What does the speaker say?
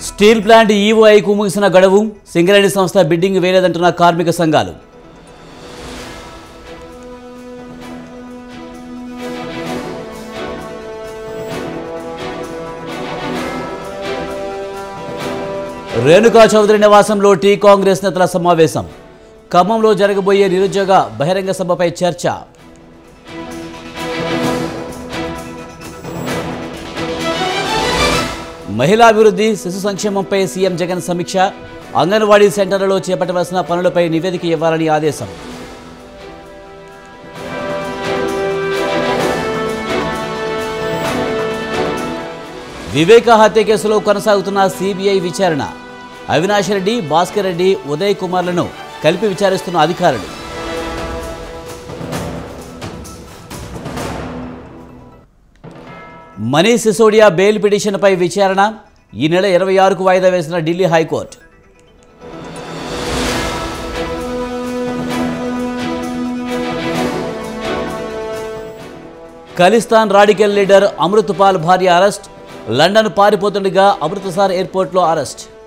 steel plant ఈఓఐకు ముగిసిన గడువు సింగరేణి సంస్థ బిడ్డింగ్ వేయలేదంటున్న కార్మిక సంఘాలు రేణుకా చౌదరి నివాసంలో టీ కాంగ్రెస్ నేతల సమావేశం ఖమ్మంలో జరగబోయే నిరుద్యోగ బహిరంగ సభపై చర్చ మహిళాభివృద్ధి శిశు సంక్షేమంపై సీఎం జగన్ సమీక్ష అంగన్వాడీ సెంటర్లలో చేపట్టవలసిన పనులపై నివేదిక ఇవ్వాలని ఆదేశం వివేక హత్య కేసులో కొనసాగుతున్న సిబిఐ విచారణ అవినాష్ రెడ్డి భాస్కర్ రెడ్డి ఉదయ్ కుమార్లను కలిపి విచారిస్తున్న అధికారులు మనీష్ సిసోడియా బెయిల్ పిటిషన్పై విచారణ ఈ నెల ఇరవై ఆరుకు వాయిదా వేసిన Delhi high court Khalistan radical leader Amritpal భార్య అరెస్ట్ లండన్ పారిపోతుండగా అమృతసర్ ఎయిర్పోర్ట్లో అరెస్ట్